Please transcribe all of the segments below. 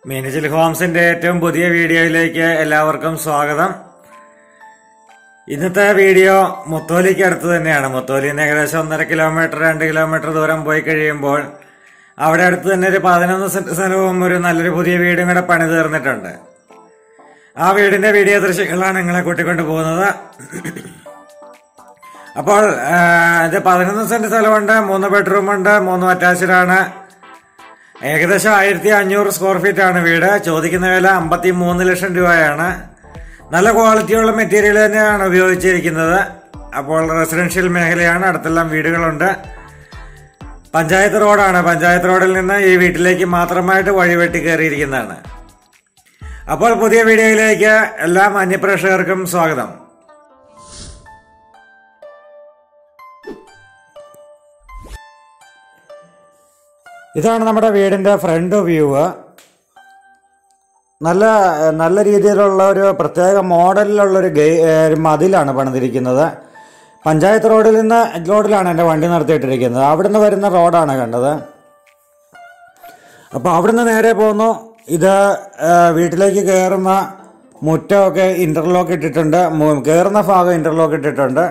മീനച്ചിൽ ഹോംസിന്റെ ഏറ്റവും പുതിയ വീഡിയോയിലേക്ക് എല്ലാവർക്കും സ്വാഗതം ഇന്നത്തെ വീഡിയോ മുത്തോലിക്ക് അടുത്ത് തന്നെയാണ് മുത്തോലിയിൽ നിന്ന് ഏകദേശം ഒന്നര കിലോമീറ്റർ രണ്ട് കിലോമീറ്റർ ദൂരം പോയി കഴിയുമ്പോൾ അവിടെ അടുത്ത് തന്നെ ഒരു പതിനൊന്ന് സെന്റ് സ്ഥലവും ഒരു നല്ലൊരു പുതിയ വീടും കൂടെ പണി തീർന്നിട്ടുണ്ട് ആ വീടിന്റെ വീഡിയോ ദൃശ്യങ്ങളാണ് നിങ്ങളെ കൂട്ടിക്കൊണ്ട് പോകുന്നത് അപ്പോൾ ആ, ഇത് പതിനൊന്ന് സെന്റ് സ്ഥലമുണ്ട് മൂന്ന് ബെഡ്റൂം ഉണ്ട് മൂന്ന് അറ്റാച്ച്ഡ് ആണ് ഏകദേശം ആയിരത്തി അഞ്ഞൂറ് സ്ക്വയർ ഫീറ്റ് ആണ് വീട് ചോദിക്കുന്ന വില അമ്പത്തി മൂന്ന് ലക്ഷം രൂപയാണ് നല്ല ക്വാളിറ്റിയുള്ള മെറ്റീരിയൽ തന്നെയാണ് ഉപയോഗിച്ചിരിക്കുന്നത് അപ്പോൾ റെസിഡൻഷ്യൽ മേഖലയാണ് അടുത്തെല്ലാം വീടുകളുണ്ട് പഞ്ചായത്ത് റോഡാണ് പഞ്ചായത്ത് റോഡിൽ നിന്ന് ഈ വീട്ടിലേക്ക് മാത്രമായിട്ട് വഴിവെട്ടി കയറിയിരിക്കുന്നതാണ് അപ്പോൾ പുതിയ വീഡിയോയിലേക്ക് എല്ലാ മാന്യപ്രേക്ഷകർക്കും സ്വാഗതം ഇതാണ് നമ്മുടെ വീടിന്റെ ഫ്രണ്ട് വ്യൂ നല്ല നല്ല രീതിയിലുള്ള ഒരു പ്രത്യേക മോഡലിലുള്ള ഒരു ഗൈ ഒരു മതിലാണ് പണിതിരിക്കുന്നത് പഞ്ചായത്ത് റോഡിൽ നിന്ന് റോഡിലാണ് എൻ്റെ വണ്ടി നിർത്തിയിട്ടിരിക്കുന്നത് അവിടുന്ന് വരുന്ന റോഡാണ് കണ്ടത് അപ്പോൾ അവിടുന്ന് നേരെ പോന്നു ഇത് ആ, വീട്ടിലേക്ക് കയറുന്ന മുറ്റമൊക്കെ ഇന്റർലോക്ക് ഇട്ടിട്ടുണ്ട് മു- കയറുന്ന ഭാഗം ഇന്റർലോക്ക് ഇട്ടിട്ടുണ്ട്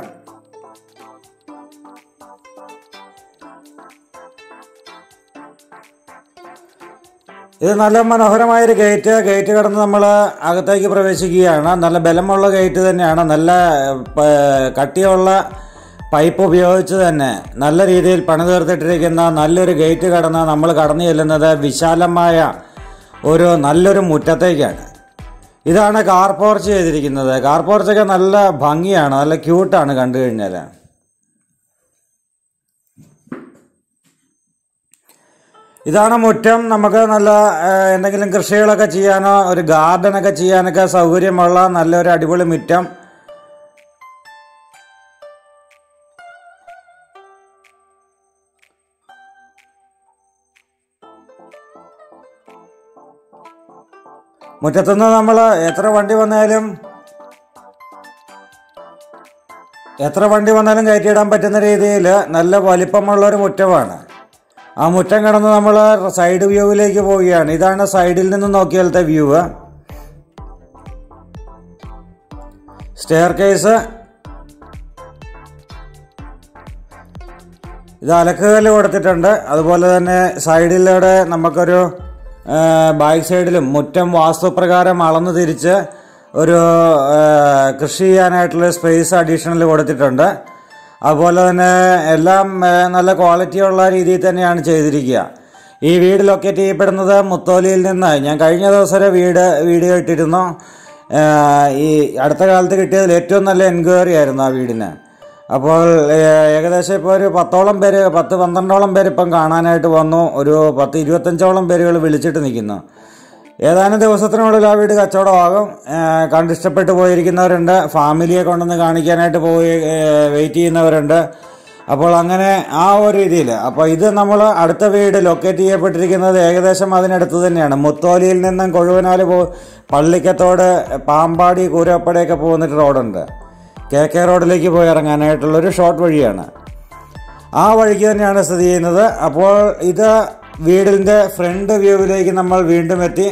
ഇത് നല്ല മനോഹരമായൊരു ഗേറ്റ് ഗേറ്റ് കടന്ന് നമ്മൾ അകത്തേക്ക് പ്രവേശിക്കുകയാണ് നല്ല ബലമുള്ള ഗേറ്റ് തന്നെയാണ് നല്ല പ- കട്ടിയുള്ള പൈപ്പ് ഉപയോഗിച്ച് തന്നെ നല്ല രീതിയിൽ പണി തീർത്തിട്ടിരിക്കുന്ന നല്ലൊരു ഗേറ്റ് കടന്ന് നമ്മൾ കടന്നു ചെല്ലുന്നത് വിശാലമായ ഒരു നല്ലൊരു മുറ്റത്തേക്കാണ് ഇതാണ് കാർ പോർച്ച് ചെയ്തിരിക്കുന്നത് കാർ പോർച്ചൊക്കെ നല്ല ഭംഗിയാണ് നല്ല ക്യൂട്ടാണ് കണ്ടു കഴിഞ്ഞാൽ ഇതാണ് മുറ്റം നമുക്ക് നല്ല ആ, എന്തെങ്കിലും കൃഷികളൊക്കെ ചെയ്യാനോ ഒരു ഗാർഡനൊക്കെ ചെയ്യാനൊക്കെ സൗകര്യമുള്ള നല്ലൊരു അടിപൊളി മുറ്റം മുറ്റത്തുനിന്ന് നമ്മൾ എത്ര വണ്ടി വന്നാലും എത്ര വണ്ടി വന്നാലും കയറ്റിയിടാൻ പറ്റുന്ന രീതിയിൽ നല്ല വലിപ്പമുള്ള ഒരു മുറ്റമാണ് ആ മുറ്റം കടന്ന് നമ്മൾ സൈഡ് വ്യൂവിലേക്ക് പോവുകയാണ് ഇതാണ് സൈഡിൽ നിന്ന് നോക്കിയാലത്തെ വ്യൂ സ്റ്റെയർ കേസ് ഇത് അലക്കുകല്ല് കൊടുത്തിട്ടുണ്ട് അതുപോലെ തന്നെ സൈഡിലൂടെ നമുക്കൊരു ബാക്ക് സൈഡിലും മുറ്റം വാസ്തുപ്രകാരം അളന്നു തിരിച്ച് ഒരു ആ, കൃഷി ചെയ്യാനായിട്ടുള്ള സ്പേസ് അഡീഷണൽ കൊടുത്തിട്ടുണ്ട് അതുപോലെ തന്നെ എല്ലാം ആ, നല്ല ക്വാളിറ്റിയുള്ള രീതിയിൽ തന്നെയാണ് ചെയ്തിരിക്കുക ഈ വീട് ലൊക്കേറ്റ് ചെയ്യപ്പെടുന്നത് മുത്തോലിയിൽ നിന്ന് ഞാൻ കഴിഞ്ഞ ദിവസം ഒരു വീട് വീഡിയോ ഇട്ടിരുന്നു ആ, ഈ അടുത്ത കാലത്ത് കിട്ടിയതിൽ ഏറ്റവും നല്ല എൻക്വയറി ആയിരുന്നു ആ വീടിന് അപ്പോൾ ഏ- ഏകദേശം ഇപ്പോൾ ഒരു പത്തോളം പേര് പത്ത് പന്ത്രണ്ടോളം പേര് ഇപ്പം കാണാനായിട്ട് വന്നു ഒരു പത്ത് ഇരുപത്തഞ്ചോളം പേരുകൾ വിളിച്ചിട്ട് നിൽക്കുന്നു ഏതാനും ദിവസത്തിനുള്ളിൽ ആ വീട് കച്ചവടമാകും ഏ, കണ്ടിഷ്ടപ്പെട്ട് പോയിരിക്കുന്നവരുണ്ട് ഫാമിലിയെ കൊണ്ടുവന്ന് കാണിക്കാനായിട്ട് പോയി വെയിറ്റ് ചെയ്യുന്നവരുണ്ട് അപ്പോൾ അങ്ങനെ ആ ഒരു രീതിയിൽ അപ്പോൾ ഇത് നമ്മൾ അടുത്ത വീട് ലൊക്കേറ്റ് ചെയ്യപ്പെട്ടിരിക്കുന്നത് ഏകദേശം അതിനടുത്ത് തന്നെയാണ് മുത്തോലിയിൽ നിന്നും കൊഴുവനാല് പോ പള്ളിക്കത്തോട് പാമ്പാടി കൂരപ്പടയൊക്കെ പോകുന്നൊരു റോഡുണ്ട് കെ കെ റോഡിലേക്ക് പോയി ഇറങ്ങാനായിട്ടുള്ള ഒരു ഷോർട്ട് വഴിയാണ് ആ വഴിക്ക് തന്നെയാണ് സ്ഥിതി ചെയ്യുന്നത് അപ്പോൾ ഇത് വീടിന്റെ ഫ്രണ്ട് വ്യൂവിലേക്ക് നമ്മൾ വീണ്ടും എത്തി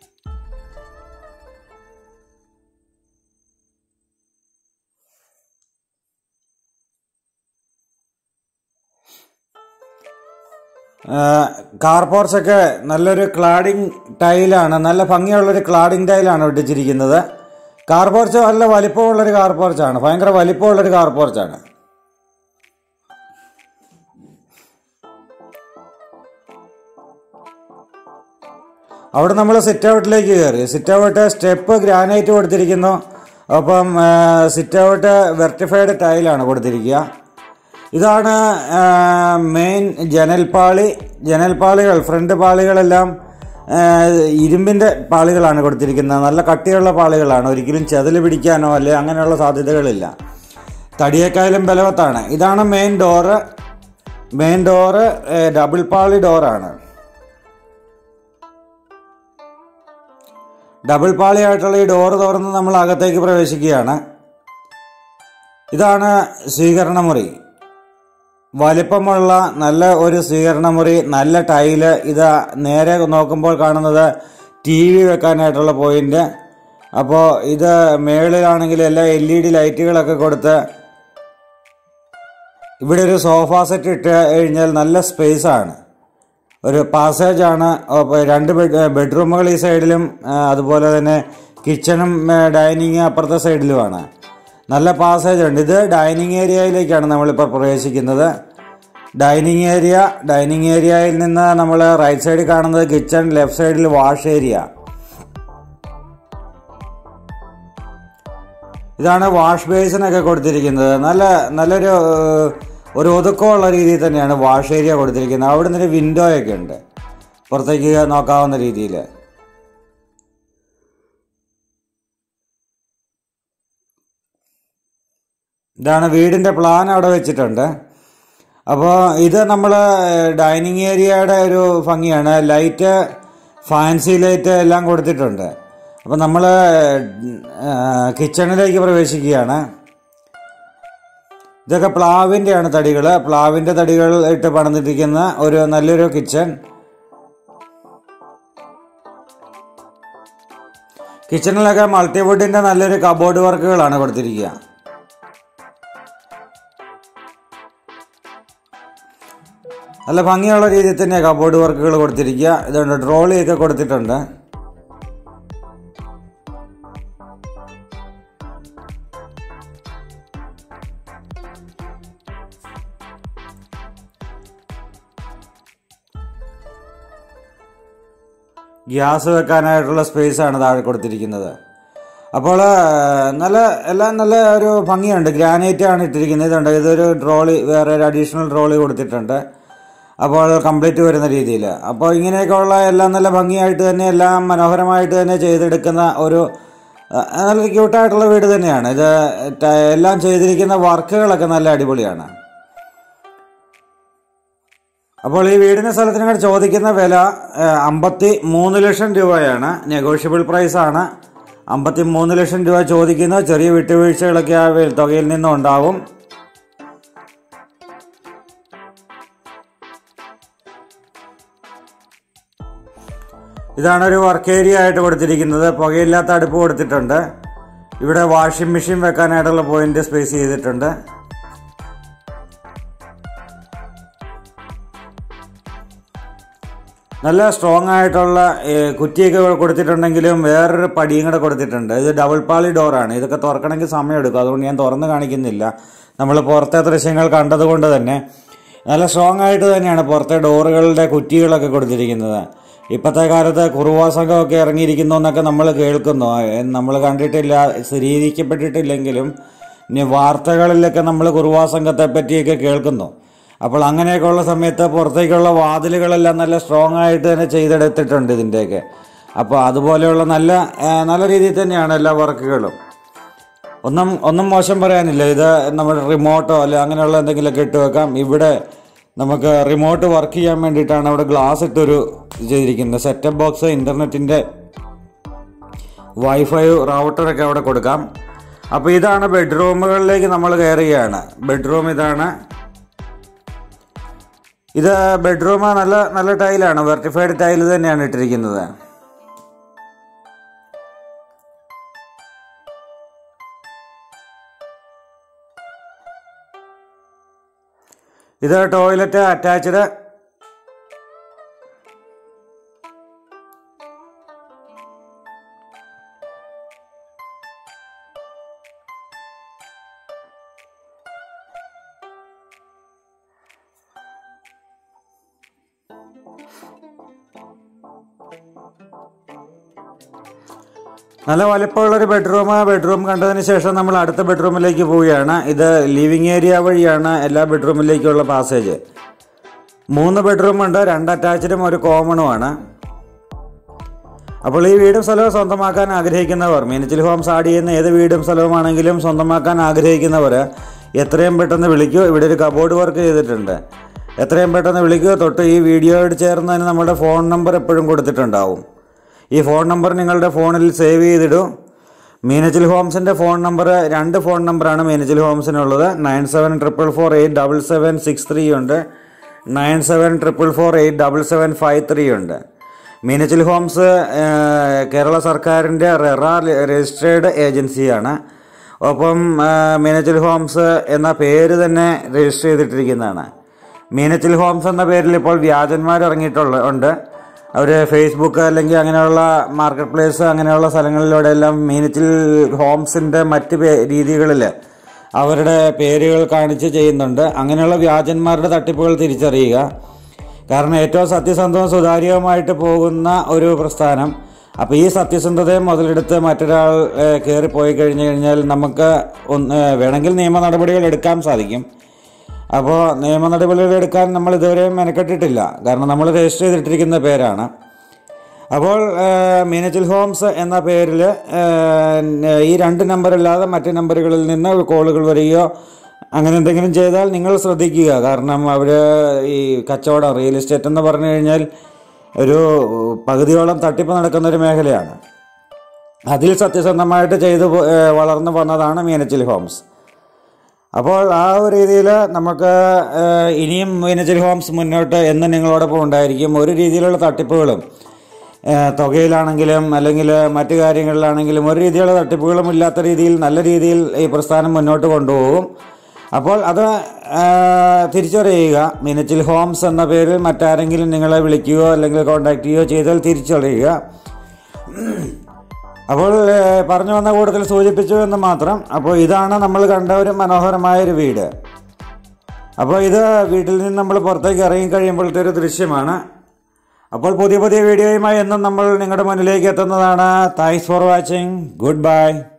കാർ പോർച്ചൊക്കെ നല്ലൊരു ക്ലാഡിംഗ് ടൈലാണ് നല്ല ഭംഗിയുള്ളൊരു ക്ലാഡിംഗ് ടൈലാണ് ഒട്ടിച്ചിരിക്കുന്നത് കാർ പോർച്ച് നല്ല വലിപ്പമുള്ളൊരു കാർ പോർച്ചാണ് ഭയങ്കര വലിപ്പമുള്ളൊരു കാർ പോർച്ചാണ് അവിടെ നമ്മൾ സിറ്റ് ഔട്ടിലേക്ക് കയറി സിറ്റ് ഔട്ട് സ്റ്റെപ്പ് ഗ്രാനൈറ്റ് കൊടുത്തിരിക്കുന്നു ഒപ്പം സിറ്റ് ഔട്ട് വെർട്ടിഫൈഡ് ടൈലാണ് കൊടുത്തിരിക്കുക ഇതാണ് മെയിൻ ജനൽപാളി ജനൽപാളികൾ ഫ്രണ്ട് പാളികളെല്ലാം ആ, ഇരുമ്പിന്റെ പാളികളാണ് കൊടുത്തിരിക്കുന്നത് നല്ല കട്ടിയുള്ള പാളികളാണ് ഒരിക്കലും ചെതല് പിടിക്കാനോ അല്ലെ അങ്ങനെയുള്ള സാധ്യതകളില്ല തടിയേക്കാളും ബലവത്താണ് ഇതാണ് മെയിൻ ഡോറ് മെയിൻ ഡോറ് ഏ, ഡബിൾ പാളി ഡോറാണ് ഡബിൾ പാളിയായിട്ടുള്ള ഈ ഡോറ് തുറന്ന് നമ്മൾ അകത്തേക്ക് പ്രവേശിക്കുകയാണ് ഇതാണ് സ്വീകരണ മുറി വലിപ്പമുള്ള നല്ല ഒരു സ്വീകരണ മുറി നല്ല ടൈല് ഇത് നേരെ നോക്കുമ്പോൾ കാണുന്നത് ടി വി വെക്കാനായിട്ടുള്ള പോയിന്റ് അപ്പോൾ ഇത് മേളിലാണെങ്കിൽ എല്ലാ എൽ ഇ ഡി ലൈറ്റുകളൊക്കെ കൊടുത്ത് ഇവിടെ ഒരു സോഫ സെറ്റ് ഇട്ട് കഴിഞ്ഞാൽ നല്ല സ്പേസ് ആണ് ഒരു പാസേജ് ആണ് അപ്പോൾ രണ്ട് ബെഡ് ബെഡ്റൂമുകൾ ഈ സൈഡിലും ആ, അതുപോലെ തന്നെ കിച്ചണും ഡൈനിങ് അപ്പുറത്തെ സൈഡിലുമാണ് നല്ല പാസേജ് ഉണ്ട് ഇത് ഡൈനിങ് ഏരിയയിലേക്കാണ് നമ്മളിപ്പോൾ പ്രവേശിക്കുന്നത് ഡൈനിങ് ഏരിയ ഡൈനിങ് ഏരിയയിൽ നിന്ന് നമ്മൾ റൈറ്റ് സൈഡിൽ കാണുന്നത് കിച്ചൺ ലെഫ്റ്റ് സൈഡിൽ വാഷ് ഏരിയ ഇതാണ് വാഷ് ബേസിനൊക്കെ കൊടുത്തിരിക്കുന്നത് നല്ല നല്ലൊരു ഏഹ്, ഒരു ഒതുക്കമുള്ള രീതിയിൽ തന്നെയാണ് വാഷ് ഏരിയ കൊടുത്തിരിക്കുന്നത് അവിടെ നിന്ന് വിൻഡോ ഒക്കെ ഉണ്ട് പുറത്തേക്ക് നോക്കാവുന്ന രീതിയിൽ ഇതാണ് വീടിൻ്റെ പ്ലാൻ അവിടെ വെച്ചിട്ടുണ്ട് അപ്പോൾ ഇത് നമ്മൾ ഡൈനിങ് ഏരിയയുടെ ഒരു ഭംഗിയാണ് ലൈറ്റ് ഫാൻസി ലൈറ്റ് എല്ലാം കൊടുത്തിട്ടുണ്ട് അപ്പോൾ നമ്മൾ കിച്ചണിലേക്ക് പ്രവേശിക്കുകയാണ് ഇതൊക്കെ പ്ലാവിൻ്റെയാണ് തടികൾ പ്ലാവിൻ്റെ തടികൾ ഇട്ട് പണിതിരിക്കുന്ന ഒരു നല്ലൊരു കിച്ചൺ കിച്ചണിലൊക്കെ മൾട്ടിവുഡിൻ്റെ നല്ലൊരു കബോർഡ് വർക്കുകളാണ് കൊടുത്തിരിക്കുക നല്ല ഭംഗിയുള്ള രീതിയിൽ തന്നെ കബോർഡ് വർക്കുകൾ കൊടുത്തിരിക്കുക ഇതുണ്ട് ട്രോളിയൊക്കെ കൊടുത്തിട്ടുണ്ട് ഗ്യാസ് വെക്കാനായിട്ടുള്ള സ്പേസ് ആണ് താഴെ കൊടുത്തിരിക്കുന്നത് അപ്പോൾ ആ, നല്ല എല്ലാം നല്ല ഒരു ഭംഗിയുണ്ട് ഗ്രാനൈറ്റ് ആണ് ഇട്ടിരിക്കുന്നത് ഇതുണ്ട് ഇതൊരു ട്രോളി വേറെ ഒരു അഡീഷണൽ ട്രോളി കൊടുത്തിട്ടുണ്ട് അപ്പോൾ കംപ്ലീറ്റ് വരുന്ന രീതിയിൽ അപ്പോൾ ഇങ്ങനെയൊക്കെയുള്ള എല്ലാം നല്ല ഭംഗിയായിട്ട് തന്നെ എല്ലാം മനോഹരമായിട്ട് തന്നെ ചെയ്തെടുക്കുന്ന ഒരു ആ, നല്ല ക്യൂട്ടായിട്ടുള്ള വീട് തന്നെയാണ് ഇത് ട- എല്ലാം ചെയ്തിരിക്കുന്ന വർക്കുകളൊക്കെ നല്ല അടിപൊളിയാണ് അപ്പോൾ ഈ വീടിന് സ്ഥലത്തിനും കൂടെ ചോദിക്കുന്ന വില അമ്പത്തി മൂന്ന് ലക്ഷം രൂപയാണ് നെഗോഷ്യബിൾ പ്രൈസ് ആണ് അമ്പത്തി മൂന്ന് ലക്ഷം രൂപ ചോദിക്കുന്ന ചെറിയ വിട്ടുവീഴ്ചകളൊക്കെ ആ വി- തുകയിൽ നിന്നും ഉണ്ടാവും ഇതാണ് ഒരു വർക്ക് ഏരിയ ആയിട്ട് കൊടുത്തിരിക്കുന്നത് പുകയില്ലാത്ത അടുപ്പ് കൊടുത്തിട്ടുണ്ട് ഇവിടെ വാഷിംഗ് മെഷീൻ വെക്കാനായിട്ടുള്ള പോയിന്റ് സ്പേസ് ചെയ്തിട്ടുണ്ട് നല്ല സ്ട്രോങ് ആയിട്ടുള്ള ഏ, കുറ്റിയൊക്കെ കൊടുത്തിട്ടുണ്ടെങ്കിലും വേറൊരു പടിയും കൂടെ കൊടുത്തിട്ടുണ്ട് ഇത് ഡബിൾ പാളി ഡോറാണ് ഇതൊക്കെ തുറക്കണമെങ്കിൽ സമയം എടുക്കും അതുകൊണ്ട് ഞാൻ തുറന്ന് കാണിക്കുന്നില്ല നമ്മൾ പുറത്തെ ദൃശ്യങ്ങൾ കണ്ടതുകൊണ്ട് തന്നെ നല്ല സ്ട്രോങ് ആയിട്ട് തന്നെയാണ് പുറത്തെ ഡോറുകളുടെ കുറ്റികളൊക്കെ കൊടുത്തിരിക്കുന്നത് ഇപ്പോഴത്തെ കാലത്ത് കുറുവാ സംഘമൊക്കെ ഇറങ്ങിയിരിക്കുന്നു എന്നൊക്കെ നമ്മൾ കേൾക്കുന്നു നമ്മൾ കണ്ടിട്ടില്ല സ്ഥിരീകരിക്കപ്പെട്ടിട്ടില്ലെങ്കിലും ഇനി വാർത്തകളിലൊക്കെ നമ്മൾ കുറുവാ സംഘത്തെ പറ്റിയൊക്കെ കേൾക്കുന്നു അപ്പോൾ അങ്ങനെയൊക്കെയുള്ള സമയത്ത് പുറത്തേക്കുള്ള വാതിലുകളെല്ലാം നല്ല സ്ട്രോങ് ആയിട്ട് തന്നെ ചെയ്തെടുത്തിട്ടുണ്ട് ഇതിൻ്റെയൊക്കെ അപ്പോൾ അതുപോലെയുള്ള നല്ല ആ, നല്ല രീതിയിൽ തന്നെയാണ് എല്ലാ വർക്കുകളും ഒന്നും ഒന്നും മോശം പറയാനില്ല ഇത് നമ്മുടെ റിമോട്ടോ അല്ലെ അങ്ങനെയുള്ള എന്തെങ്കിലുമൊക്കെ ഇട്ട് വെക്കാം ഇവിടെ നമുക്ക് റിമോട്ട് വർക്ക് ചെയ്യാൻ വേണ്ടിയിട്ടാണ് അവിടെ ഗ്ലാസ് ഇട്ടൊരു ചെയ്തിരിക്കുന്നത് സെറ്റപ്പ് ബോക്സ് ഇൻ്റർനെറ്റിൻ്റെ വൈഫൈ റൗട്ടറൊക്കെ അവിടെ കൊടുക്കാം അപ്പോൾ ഇതാണ് ബെഡ്റൂമുകളിലേക്ക് നമ്മൾ കയറുകയാണ് ബെഡ്റൂം ഇതാണ് ഇത് ബെഡ്റൂം നല്ല നല്ല ടൈലാണ് വെർട്ടിഫൈഡ് ടൈൽ തന്നെയാണ് ഇട്ടിരിക്കുന്നത് ഇത് ടോയ്ലറ്റ് അറ്റാച്ച്ഡ് നല്ല വലിപ്പമുള്ള ഒരു ബെഡ്റൂം ബെഡ്റൂം കണ്ടതിന് ശേഷം നമ്മൾ അടുത്ത ബെഡ്റൂമിലേക്ക് പോവുകയാണ് ഇത് ലിവിങ് ഏരിയ വഴിയാണ് എല്ലാ ബെഡ്റൂമിലേക്കുള്ള പാസേജ് മൂന്ന് ബെഡ്റൂം ഉണ്ട് രണ്ട് അറ്റാച്ച്ഡും ഒരു കോമണുമാണ് അപ്പോൾ ഈ വീടും സ്ഥലവും സ്വന്തമാക്കാൻ ആഗ്രഹിക്കുന്നവർ മീനച്ചിൽ ഹോംസ് ആഡ് ചെയ്യുന്ന ഏത് വീടും സ്ഥലവുമാണെങ്കിലും സ്വന്തമാക്കാൻ ആഗ്രഹിക്കുന്നവർ എത്രയും പെട്ടെന്ന് വിളിക്കൂ ഇവിടെ ഒരു കബോർഡ് വർക്ക് ചെയ്തിട്ടുണ്ട് എത്രയും പെട്ടെന്ന് വിളിക്കുക തൊട്ട് ഈ വീഡിയോയോട് ചേർന്നതിന് നമ്മുടെ ഫോൺ നമ്പർ എപ്പോഴും കൊടുത്തിട്ടുണ്ടാവും ഈ ഫോൺ നമ്പർ നിങ്ങളുടെ ഫോണിൽ സേവ് ചെയ്തിടൂ മീനച്ചിൽ ഹോംസിൻ്റെ ഫോൺ നമ്പർ രണ്ട് ഫോൺ നമ്പറാണ് മീനച്ചിൽ ഹോംസിനുള്ളത് nine seven triple four eight double seven six three ഉണ്ട് nine seven triple four eight double seven five three ഉണ്ട് മീനച്ചിൽ ഹോംസ് ഏഹ്, കേരള സർക്കാരിൻ്റെ റെറ രജിസ്ട്രേഡ് ഏജൻസിയാണ് ഒപ്പം ഏഹ്, മീനച്ചിൽ ഹോംസ് എന്ന പേര് തന്നെ രജിസ്റ്റർ ചെയ്തിട്ടിരിക്കുന്നതാണ് മീനച്ചിൽ ഹോംസ് എന്ന പേരിൽ ഇപ്പോൾ വ്യാജന്മാർ ഇറങ്ങിയിട്ടുള്ള ഉണ്ട് അവർ ഫേസ്ബുക്ക് അല്ലെങ്കിൽ അങ്ങനെയുള്ള മാർക്കറ്റ് പ്ലേസ് അങ്ങനെയുള്ള സ്ഥലങ്ങളിലൂടെ എല്ലാം മീനച്ചിൽ ഹോംസിൻ്റെ മറ്റ് പേ രീതികളിൽ അവരുടെ പേരുകൾ കാണിച്ച് ചെയ്യുന്നുണ്ട് അങ്ങനെയുള്ള വ്യാജന്മാരുടെ തട്ടിപ്പുകൾ തിരിച്ചറിയുക കാരണം ഏറ്റവും സത്യസന്ധവും സുതാര്യവുമായിട്ട് പോകുന്ന ഒരു പ്രസ്ഥാനം അപ്പോൾ ഈ സത്യസന്ധതയെ മുതലെടുത്ത് മറ്റൊരാൾ ഏഹ്, കയറിപ്പോയി കഴിഞ്ഞു കഴിഞ്ഞാൽ നമുക്ക് ഒന്ന് ഏഹ്, വേണമെങ്കിൽ നിയമ നടപടികൾ എടുക്കാൻ സാധിക്കും അപ്പോൾ നിയമ നടപടികൾ എടുക്കാൻ നമ്മൾ ഇതുവരെ മെനക്കെട്ടിട്ടില്ല കാരണം നമ്മൾ രജിസ്റ്റർ ചെയ്തിട്ടിരിക്കുന്ന പേരാണ് അപ്പോൾ ഏഹ്, മീനച്ചിൽ ഹോംസ് എന്ന പേരിൽ ഈ രണ്ട് നമ്പറല്ലാതെ മറ്റ് നമ്പറുകളിൽ നിന്ന് കോളുകൾ വരികയോ അങ്ങനെ എന്തെങ്കിലും ചെയ്താൽ നിങ്ങൾ ശ്രദ്ധിക്കുക കാരണം അവർ ഈ കച്ചവടം റിയൽ എസ്റ്റേറ്റ് എന്ന് പറഞ്ഞു കഴിഞ്ഞാൽ ഒരു പകുതിയോളം തട്ടിപ്പ് നടക്കുന്ന ഒരു മേഖലയാണ് അതിൽ സത്യസന്ധമായിട്ട് ചെയ്തു പോ- ഏഹ്, വളർന്നു വന്നതാണ് മീനച്ചിൽ ഹോംസ് അപ്പോൾ ആ ഒരു രീതിയിൽ നമുക്ക് ഏഹ്, ഇനിയും മീനച്ചിൽ ഹോംസ് മുന്നോട്ട് എന്ന് നിങ്ങളോടൊപ്പം ഉണ്ടായിരിക്കും ഒരു രീതിയിലുള്ള തട്ടിപ്പുകളും ഏഹ്, തുകയിലാണെങ്കിലും അല്ലെങ്കിൽ മറ്റു കാര്യങ്ങളിലാണെങ്കിലും ഒരു രീതിയിലുള്ള തട്ടിപ്പുകളും ഇല്ലാത്ത രീതിയിൽ നല്ല രീതിയിൽ ഈ പ്രസ്ഥാനം മുന്നോട്ട് കൊണ്ടുപോകും അപ്പോൾ അത് ഏഹ്, തിരിച്ചറിയുക മീനച്ചിൽ ഹോംസ് എന്ന പേരിൽ മറ്റാരെങ്കിലും നിങ്ങളെ വിളിക്കുകയോ അല്ലെങ്കിൽ കോൺടാക്ട് ചെയ്യുകയോ ചെയ്താൽ തിരിച്ചറിയുക അപ്പോൾ ഏഹ്, പറഞ്ഞു വന്ന കൂട്ടത്തിൽ സൂചിപ്പിച്ചു എന്ന് മാത്രം അപ്പോൾ ഇതാണ് നമ്മൾ കണ്ട ഒരു മനോഹരമായ ഒരു വീട് അപ്പോൾ ഇത് വീട്ടിൽ നിന്ന് നമ്മൾ പുറത്തേക്ക് ഇറങ്ങി കഴിയുമ്പോഴത്തെ ഒരു ദൃശ്യമാണ് അപ്പോൾ പുതിയ പുതിയ വീഡിയോയുമായി എന്നും നമ്മൾ നിങ്ങളുടെ മുന്നിലേക്ക് എത്തുന്നതാണ് thanks for watching good by